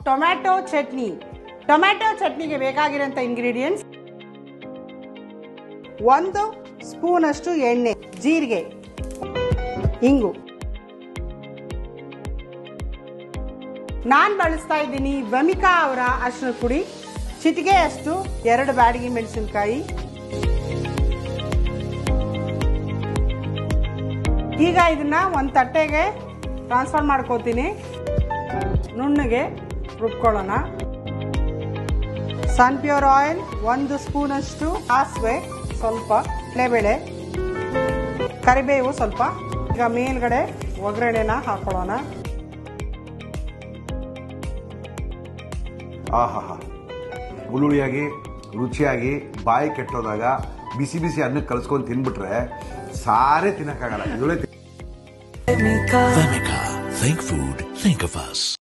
Tomato chutney tomato ಚಟ್ನಿಗೆ ಬೇಕಾಗಿರೋಂಥ ingredients ಒಂದು ಸ್ಪೂನಷ್ಟು ಎಣ್ಣೆ ಜೀರಿಗೆ ಇಂಗು ನಾನು ಬಳಸ್ತಾ ಇದ್ದೀನಿ ಬಮಿಕಾ ಅವರ ಅರಿಶಿನ ಪುಡಿ ಚಿಟಿಗೆಯಷ್ಟು ಎರಡು ಬ್ಯಾಡಗಿ ಮೆಣಸಿನಕಾಯಿ ಈಗ ಇದನ್ನ ಒಂದು ತಟ್ಟೆಗೆ ಟ್ರಾನ್ಸ್ಫರ್ ಮಾಡ್ಕೋತೀನಿ ನುಣ್ಣಗೆ ರುಬ್ಕೊಳ್ಳೋಣ ಸನ್ಪ್ಯೂರ್ ಆಯಿಲ್ ಒಂದು ಸ್ಪೂನಷ್ಟು ಸಾಸಿವೆ ಸ್ವಲ್ಪ ಕಡಲೆಬೇಳೆ ಕರಿಬೇವು ಸ್ವಲ್ಪ ಈಗ ಮೇಲ್ಗಡೆ ಒಗ್ಗರಣೆನ ಹಾಕೊಳ್ಳೋಣ ಆಹಾಹಾ ಗುಳುಳಿಯಾಗಿ ರುಚಿಯಾಗಿ ಬಾಯಿ ಕೆಟ್ಟೋದಾಗ ಬಿಸಿ ಬಿಸಿ ಅನ್ನಕ್ಕೆ ಕಲ್ಸ್ಕೊಂಡು ತಿನ್ಬಿಟ್ರೆ ಸಾರೇ ತಿನ್ನಕ್ಕಾಗಲ್ಲ ಇದೊಳೆ Vemica. Think food. Think of us.